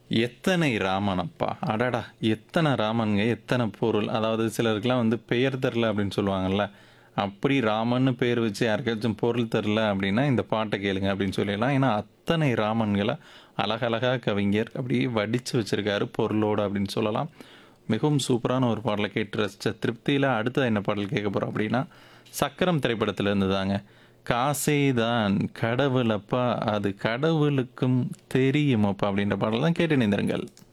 எத்தனை ராமனப்பா! அடடா! எத்தனை ராமன்ங்க, எத்தனை பொருள். அதாவது சிலருக்குலாம் வந்து பெயர் தெரில அப்படின்னு சொல்லுவாங்கல்ல. அப்படி ராமன்னு பேர் வச்சு யாருக்காச்சும் பொருள் தெரில அப்படின்னா, இந்த பாட்ட கேளுங்க அப்படின்னு சொல்லிடலாம். ஏன்னா, அத்தனை ராமன்கள அழகழகா கவிஞர் அப்படியே வடிச்சு வச்சிருக்காரு பொருளோட அப்படின்னு சொல்லலாம். மிகவும் சூப்பரான ஒரு பாடல கேட்டு ரசிச்ச திருப்தியில அடுத்தது என்ன பாடல் கேட்க போறோம் அப்படின்னா, சக்கரம் திரைப்படத்துல இருந்து தாங்க. காசே தான் கடவுளப்பா அது கடவுளுக்கும் தெரியுமப்பா அப்படின்ற பாடல் தான் கேட்டு இணைந்திருங்கள்.